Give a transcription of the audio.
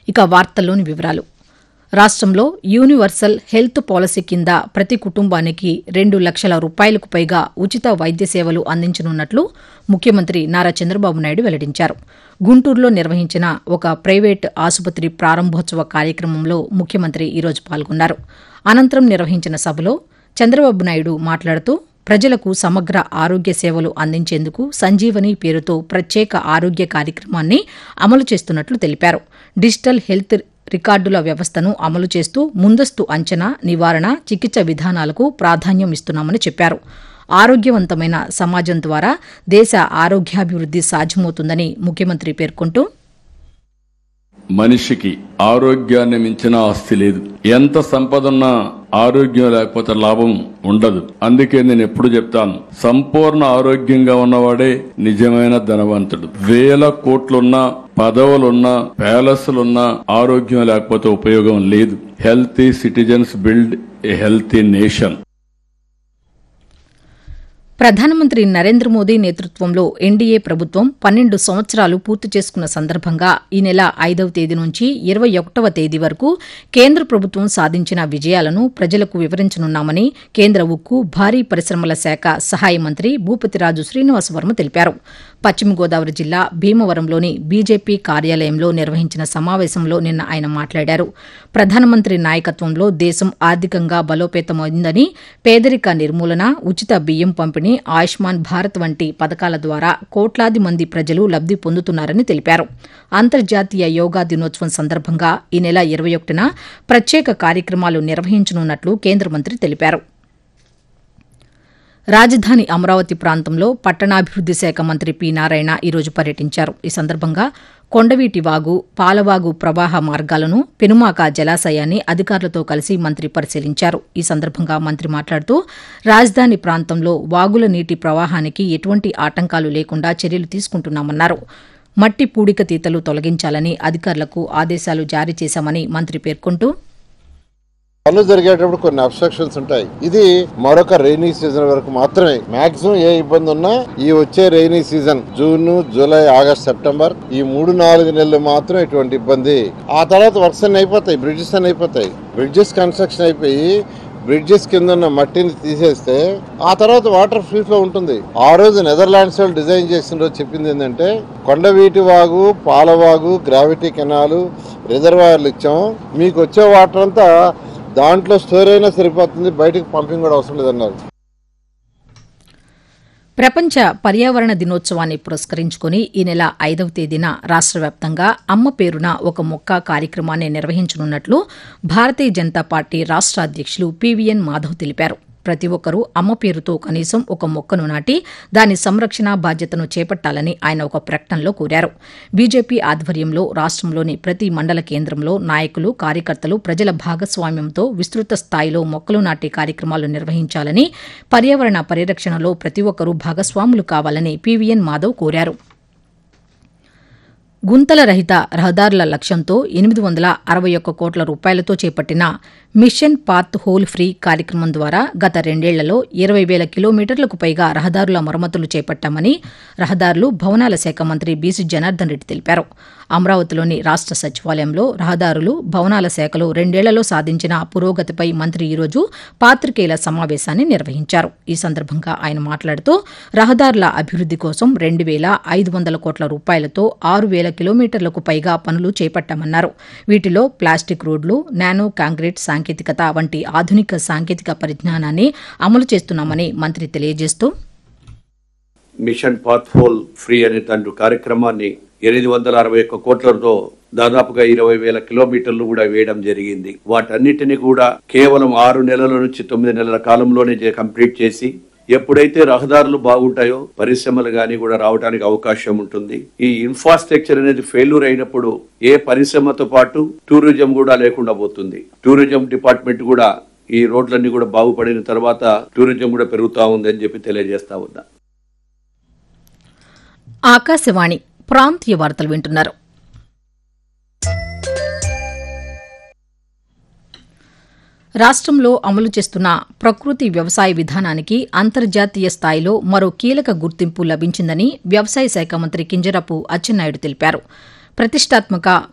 ఇక వార్తల్లోని వివరాలు రాష్ట్రంలో యూనివర్సల్ హెల్త్ పాలసీ కింద ప్రతి కుటుంబానికి రెండు లక్షల రూపాయలకు పైగా ఉచిత వైద్య సేవలు అందించనున్నట్లు ముఖ్యమంత్రి నారా చంద్రబాబు నాయుడు వెల్లడించారు గుంటూరులో నిర్వహించిన ఒక ప్రైవేట్ ఆసుపత్రి ప్రారంభోత్సవ కార్యక్రమంలో ముఖ్యమంత్రి ఈరోజు పాల్గొన్నారు అనంతరం నిర్వహించిన సభలో చంద్రబాబు నాయుడు మాట్లాడుతూ ప్రజలకు సమగ్ర ఆరోగ్య సేవలు అందించేందుకు సంజీవని పేరుతో ప్రత్యేక ఆరోగ్య కార్యక్రమాన్ని అమలు చేస్తున్నట్లు తెలిపారు డిజిటల్ హెల్త్ రికార్డుల వ్యవస్థను అమలు చేస్తూ ముందస్తు అంచనా నివారణ చికిత్స విధానాలకు ప్రాధాన్యం ఇస్తున్నామని చెప్పారు ఆరోగ్యవంతమైన సమాజం ద్వారా దేశ ఆరోగ్యాభివృద్ది సాధ్యమవుతుందని ముఖ్యమంత్రి పేర్కొంటూ మనిషికి ఆరోగ్యాన్ని మించిన ఆస్తి లేదు ఎంత సంపదన్నా ఆరోగ్యం లేకపోతే లాభం ఉండదు అందుకే నేను ఎప్పుడు చెప్తాను సంపూర్ణ ఆరోగ్యంగా ఉన్నవాడే నిజమైన ధనవంతుడు వేల కోట్లున్నా పదవులున్నా ప్యాలెస్లున్నా ఆరోగ్యం లేకపోతే ఉపయోగం లేదు healthy citizens build a healthy nation ప్రధానమంత్రి నరేంద్ర మోదీ నేతృత్వంలో ఎన్డీఏ ప్రభుత్వం పన్నెండు సంవత్సరాలు పూర్తి చేసుకున్న సందర్భంగా ఈ నెల ఐదవ తేదీ నుంచి ఇరవై ఒకటవ తేదీ వరకు కేంద్ర ప్రభుత్వం సాధించిన విజయాలను ప్రజలకు వివరించనున్నామని కేంద్ర ఉక్కు భారీ పరిశ్రమల శాఖ సహాయ మంత్రి భూపతిరాజు శ్రీనివాసవర్మ తెలిపారు పశ్చిమ గోదావరి జిల్లా భీమవరంలోని బీజేపీ కార్యాలయంలో నిర్వహించిన సమావేశంలో నిన్న ఆయన మాట్లాడారు ప్రధానమంత్రి నాయకత్వంలో దేశం ఆర్థికంగా బలోపేతమైందని పేదరిక నిర్మూలన ఉచిత బియ్యం పంపిణీ ఆయుష్మాన్ భారత్ వంటి పథకాల ద్వారా కోట్లాది మంది ప్రజలు లబ్ది పొందుతున్నారని తెలిపారు అంతర్జాతీయ యోగా దినోత్సవం సందర్భంగా ఈ నెల ఇరవై ఒకటిన ప్రత్యేక కార్యక్రమాలు నిర్వహించనున్నట్లు కేంద్ర మంత్రి తెలిపారు రాజధాని అమరావతి ప్రాంతంలో పట్టణాభివృద్ది శాఖ మంత్రి పి నారాయణ ఈరోజు పర్యటించారు ఈ సందర్భంగా కొండవీటి వాగు పాలవాగు ప్రవాహ మార్గాలను పెనుమాక జలాశయాన్ని అధికారులతో కలిసి మంత్రి పరిశీలించారు ఈ సందర్భంగా మంత్రి మాట్లాడుతూ రాజధాని ప్రాంతంలో వాగుల నీటి ప్రవాహానికి ఎటువంటి ఆటంకాలు లేకుండా చర్యలు తీసుకుంటున్నామన్నారు మట్టి పూడిక తీతలు తొలగించాలని అధికారులకు ఆదేశాలు జారీ చేశామని మంత్రి పేర్కొంటూ పనులు జరిగేటప్పుడు కొన్ని అబ్స్ట్రక్షన్స్ ఉంటాయి ఇది మరొక రైనీ సీజన్ వరకు మాత్రమే మాక్సిమం ఏ ఇబ్బంది ఉన్నా ఈ వచ్చే rainy season June July August September ఈ మూడు నాలుగు నెలలు మాత్రం ఎటువంటి ఇబ్బంది ఆ తర్వాత వర్క్స్ అన్ని అయిపోతాయి బ్రిడ్జెస్ అన్ని అయిపోతాయి బ్రిడ్జెస్ కన్స్ట్రక్షన్ అయిపోయి బ్రిడ్జెస్ కింద ఉన్న మట్టిని తీసేస్తే ఆ తర్వాత వాటర్ ఫ్రీ ఫ్లో ఉంటుంది ఆ రోజు నెదర్లాండ్స్ వాళ్ళు డిజైన్ చేసిన రోజు చెప్పింది ఏంటంటే కొండవీటి వాగు పాలవాగు గ్రావిటీ కెనాలు రిజర్వాయర్లు ఇచ్చాం మీకు వచ్చే వాటర్ అంతా దాంట్లో స్టోర్ అయినా సరిపోతుంది బయటకు పంపింగ్ కూడా అవసరం లేదన్నారు ప్రపంచ పర్యావరణ దినోత్సవాన్ని పురస్కరించుకుని ఈ నెల ఐదవ తేదీన రాష్ట్ర వ్యాప్తంగా అమ్మ పేరున ఒక మొక్క కార్యక్రమాన్ని నిర్వహించనున్నట్లు భారతీయ జనతా పార్టీ రాష్ట్ర అధ్యక్షులు పీవీఎన్ మాధవ్ తెలిపారు ప్రతి ఒక్కరూ అమ్మ పేరుతో కనీసం ఒక మొక్కను నాటి దాని సంరక్షణ బాధ్యతను చేపట్టాలని ఆయన ఒక ప్రకటనలో కోరారు బీజేపీ ఆధ్వర్యంలో రాష్ట్రంలోని ప్రతి మండల కేంద్రంలో నాయకులు కార్యకర్తలు ప్రజల భాగస్వామ్యంతో విస్తృత స్థాయిలో మొక్కలు నాటే కార్యక్రమాలు నిర్వహించాలని పర్యావరణ పరిరక్షణలో ప్రతి ఒక్కరూ భాగస్వాములు కావాలని పీవీఎన్ మాధవ్ కోరారు గుంతల రహిత రహదారుల లక్ష్యంతో ఎనిమిది వందల అరవై ఒక్క కోట్ల రూపాయలతో చేపట్టిన మిషన్ పాత్ హోల్ ఫ్రీ కార్యక్రమం ద్వారా గత రెండేళ్లలో ఇరవై వేల కిలోమీటర్లకు పైగా రహదారుల మరమ్మతులు చేపట్టామని రహదారులు భవనాల శాఖ మంత్రి బీసీ జనార్దన్ రెడ్డి తెలిపారు అమరావతిలోని రాష్ట్ర సచివాలయంలో రహదారులు భవనాల శాఖలో రెండేళ్లలో సాధించిన పురోగతిపై మంత్రి ఈరోజు పాత్రికేయుల సమావేశాన్ని నిర్వహించారు ఈ సందర్భంగా ఆయన మాట్లాడుతూ రహదారుల అభివృద్ది కోసం రెండు వేల ఐదు వందల కోట్ల రూపాయలతో ఆరు వేల కిలోమీటర్లకు పైగా పనులు చేపట్టామన్నారు వీటిలో ప్లాస్టిక్ రోడ్లు నానో కాంక్రీట్ సాంకేతికత వంటి ఆధునిక సాంకేతిక పరిజ్ఞానాన్ని అమలు చేస్తున్నామని మంత్రి తెలియజేస్తూ మిషన్ పాత్ హోల్ ఫ్రీ అనే తండ్రి కార్యక్రమాన్ని ఎనిమిది వందల అరవై ఒక్క కోట్లతో దాదాపుగా ఇరవై వేల కిలోమీటర్లు కూడా వేయడం జరిగింది వాటన్నిటిని కూడా కేవలం ఆరు నెలల నుంచి తొమ్మిది నెలల కాలంలోనే చే- కంప్లీట్ చేసి ఎప్పుడైతే రహదారులు బాగుంటాయో పరిశ్రమలు గాని కూడా రావడానికి అవకాశం ఉంటుంది ఈ ఇన్ఫ్రాస్ట్రక్చర్ అనేది ఫెయిల్యూర్ అయినప్పుడు ఏ పరిశ్రమతో పాటు టూరిజం కూడా లేకుండా పోతుంది టూరిజం డిపార్ట్మెంట్ కూడా ఈ రోడ్లన్నీ కూడా బాగుపడిన తర్వాత టూరిజం కూడా పెరుగుతా ఉందని చెప్పి తెలియజేస్తా ఉన్నా ఆకాశవాణి ప్రాంతీయ వార్తలు వింటున్నారు రాష్ట్రంలో అమలు చేస్తున్న ప్రకృతి వ్యవసాయ విధానానికి అంతర్జాతీయ స్థాయిలో మరో కీలక గుర్తింపు లభించిందని వ్యవసాయ శాఖ మంత్రి కింజరాపు అచ్చెన్నాయుడు తెలిపారు ప్రతిష్టాత్మక